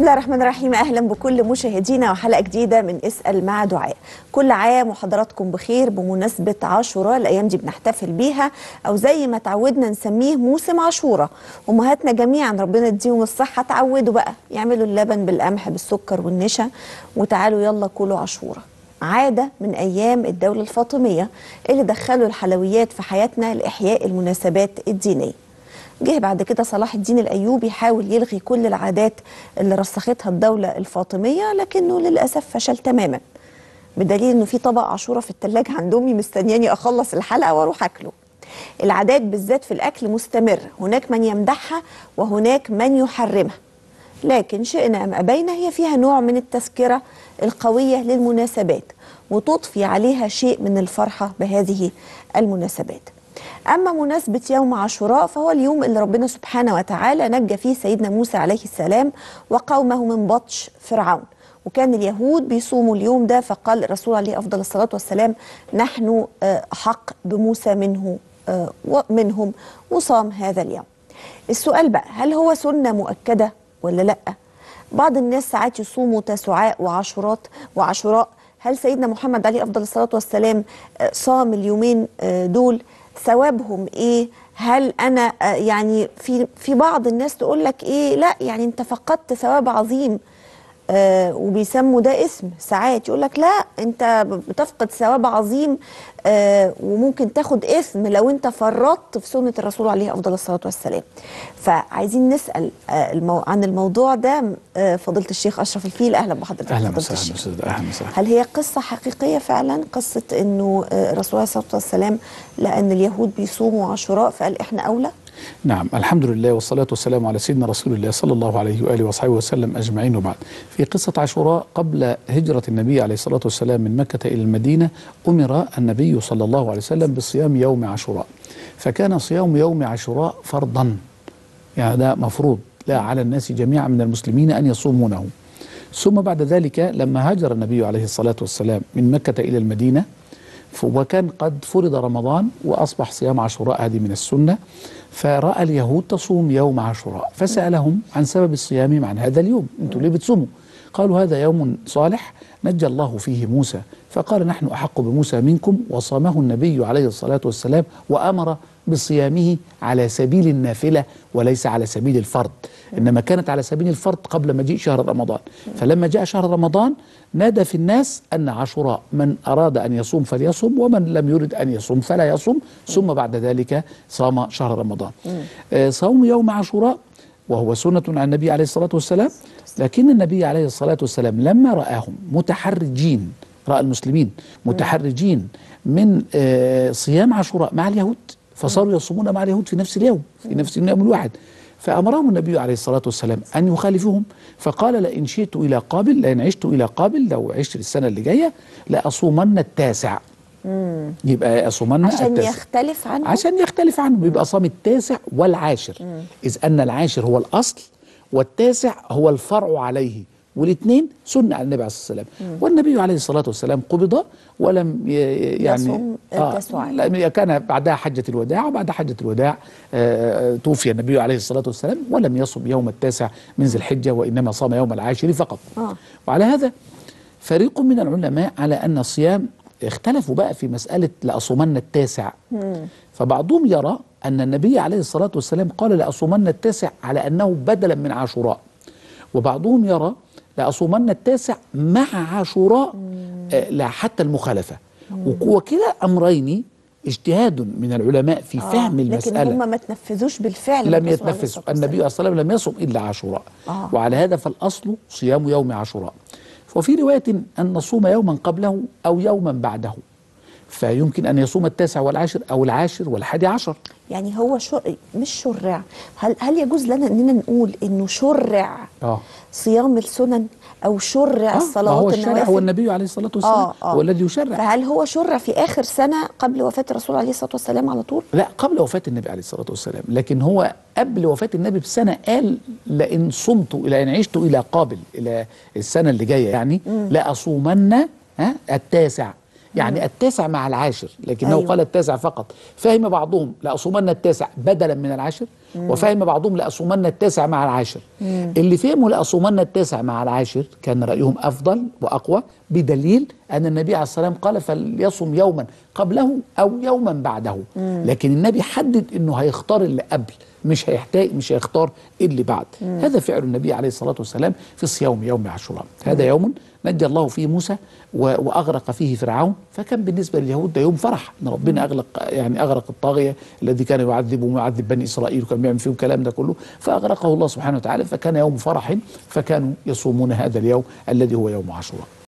بسم الله الرحمن الرحيم اهلا بكل مشاهدينا وحلقه جديده من اسال مع دعاء كل عام وحضراتكم بخير بمناسبه عاشوراء الايام دي بنحتفل بيها او زي ما تعودنا نسميه موسم عاشوراء امهاتنا جميعا ربنا يديهم الصحه تعودوا بقى يعملوا اللبن بالقمح بالسكر والنشا وتعالوا يلا كلوا عاشوراء عادة من أيام الدولة الفاطمية اللي دخلوا الحلويات في حياتنا لإحياء المناسبات الدينية جه بعد كده صلاح الدين الايوبي يحاول يلغي كل العادات اللي رسختها الدوله الفاطميه لكنه للاسف فشل تماما بدليل انه في طبق عاشوره في الثلاجه عند امي مستنياني اخلص الحلقه واروح اكله العادات بالذات في الاكل مستمره هناك من يمدحها وهناك من يحرمها لكن شئنا ام ابينا هي فيها نوع من التذكره القويه للمناسبات وتضفي عليها شيء من الفرحه بهذه المناسبات أما مناسبة يوم عاشوراء فهو اليوم اللي ربنا سبحانه وتعالى نجى فيه سيدنا موسى عليه السلام وقومه من بطش فرعون وكان اليهود بيصوموا اليوم ده فقال الرسول عليه أفضل الصلاة والسلام نحن أحق بموسى منه منهم وصام هذا اليوم السؤال بقى هل هو سنة مؤكدة ولا لأ بعض الناس ساعات يصوموا تسعاء وعاشورات وعاشوراء هل سيدنا محمد عليه أفضل الصلاة والسلام صام اليومين دول ثوابهم ايه هل انا يعني في في بعض الناس تقول لك ايه لا يعني انت فقدت ثواب عظيم آه وبيسموا ده اسم ساعات يقول لك لا انت بتفقد ثواب عظيم آه وممكن تاخد اسم لو انت فرطت في سنه الرسول عليه افضل الصلاه والسلام فعايزين نسال آه المو... عن الموضوع ده آه فضيله الشيخ اشرف الفيل اهلا بحضرتك اهلا وسهلا استاذ اهلا وسهلا هل هي قصه حقيقيه فعلا قصه انه الرسول عليه الصلاه والسلام لان اليهود بيصوموا عاشوراء فقال احنا اولى نعم الحمد لله والصلاة والسلام على سيدنا رسول الله صلى الله عليه وآله وصحبه وسلم أجمعين وبعد في قصة عاشوراء قبل هجرة النبي عليه الصلاة والسلام من مكة إلى المدينة أمر النبي صلى الله عليه وسلم بصيام يوم عاشوراء فكان صيام يوم عاشوراء فرضا يعني ده مفروض لا على الناس جميعا من المسلمين أن يصومونه ثم بعد ذلك لما هاجر النبي عليه الصلاة والسلام من مكة إلى المدينة وكان قد فرض رمضان وأصبح صيام عاشوراء هذه من السنة فرأى اليهود تصوم يوم عاشوراء فسألهم عن سبب الصيام عن هذا اليوم أنتم ليه بتصوموا قالوا هذا يوم صالح نجى الله فيه موسى فقال نحن أحق بموسى منكم وصامه النبي عليه الصلاة والسلام وأمر بصيامه على سبيل النافلة وليس على سبيل الفرض إنما كانت على سبيل الفرض قبل مجيء شهر رمضان فلما جاء شهر رمضان نادى في الناس أن عاشوراء من أراد أن يصوم فليصوم ومن لم يرد أن يصوم فلا يصوم ثم بعد ذلك صام شهر رمضان آه صوم يوم عاشوراء وهو سنة عن النبي عليه الصلاة والسلام لكن النبي عليه الصلاة والسلام لما رآهم متحرجين رأى المسلمين متحرجين من آه صيام عاشوراء مع اليهود فصاروا يصومون مع اليهود في نفس اليوم في نفس اليوم الواحد فأمرهم النبي عليه الصلاة والسلام أن يخالفوهم فقال لئن شئت إلى قابل لئن عشت إلى قابل لو عشت السنة اللي جاية لأصومن التاسع مم. يبقى أصومن عشان التاسع يختلف عنه عشان يختلف عنه يبقى صام التاسع والعاشر مم. إذ أن العاشر هو الأصل والتاسع هو الفرع عليه والاثنين سنة على النبي عليه الصلاة والسلام والنبي عليه الصلاة والسلام قبض ولم ي- يعني يصوم التاسع. لا كان بعدها حجة الوداع وبعد حجة الوداع آه، توفي النبي عليه الصلاة والسلام ولم يصم يوم التاسع من ذي الحجة وإنما صام يوم العاشر فقط آه. وعلى هذا فريق من العلماء على أن الصيام اختلفوا بقى في مسألة لأصومن التاسع فبعضهم يرى أن النبي عليه الصلاة والسلام قال لأصومن التاسع على أنه بدلا من عاشوراء وبعضهم يرى لأصومن التاسع مع عاشوراء آه، لا حتى المخالفة وك- وكلا أمرين اجتهاد من العلماء في آه. فهم لكن المسألة هم ما تنفذوش بالفعل لم بالرسول عليه يتنفذ الصلاة النبي والسلام. صلى الله عليه وسلم لم يصم إلا عاشوراء آه. وعلى هذا فالأصل صيام يوم عاشوراء وفي رواية أن نصوم يوما قبله أو يوما بعده فيمكن أن يصوم التاسع والعاشر أو العاشر والحادي عشر يعني هو شو مش شرع هل هل يجوز لنا اننا نقول انه شرع آه. صيام السنن او شرع آه، ما الصلوات هو الشارع هو النوافل النبي عليه الصلاة والسلام اه اه هو الذي يشرع فهل هو شرع في اخر سنه قبل وفاه الرسول عليه الصلاه والسلام على طول لا قبل وفاة النبي عليه الصلاة والسلام لكن هو قبل وفاة النبي بسنة قال لئن صمت إلى إن عشت إلى قابل إلى السنة اللي جاية يعني لأصومن ها التاسع يعني التاسع مع العاشر لكنه أيوة. أيوه. قال التاسع فقط فهم بعضهم لأصومن التاسع بدلا من العاشر وفهم بعضهم لأصومن التاسع مع العاشر اللي فهموا لأصومن التاسع مع العاشر كان رأيهم أفضل وأقوى بدليل أن النبي عليه الصلاة والسلام قال فليصم يوما قبله أو يوما بعده لكن النبي حدد أنه هيختار اللي قبل مش هيحتاج مش هيختار اللي بعد هذا فعل النبي عليه الصلاة والسلام في صيام يوم عاشوراء هذا يوم نجى الله فيه موسى و- واغرق فيه فرعون فكان بالنسبه لليهود ده يوم فرح ان ربنا اغلق يعني اغرق الطاغيه الذي كان يعذب ويعذب بني اسرائيل وكان بيعمل فيهم الكلام ده كله فاغرقه الله سبحانه وتعالى فكان يوم فرح فكانوا يصومون هذا اليوم الذي هو يوم عاشوراء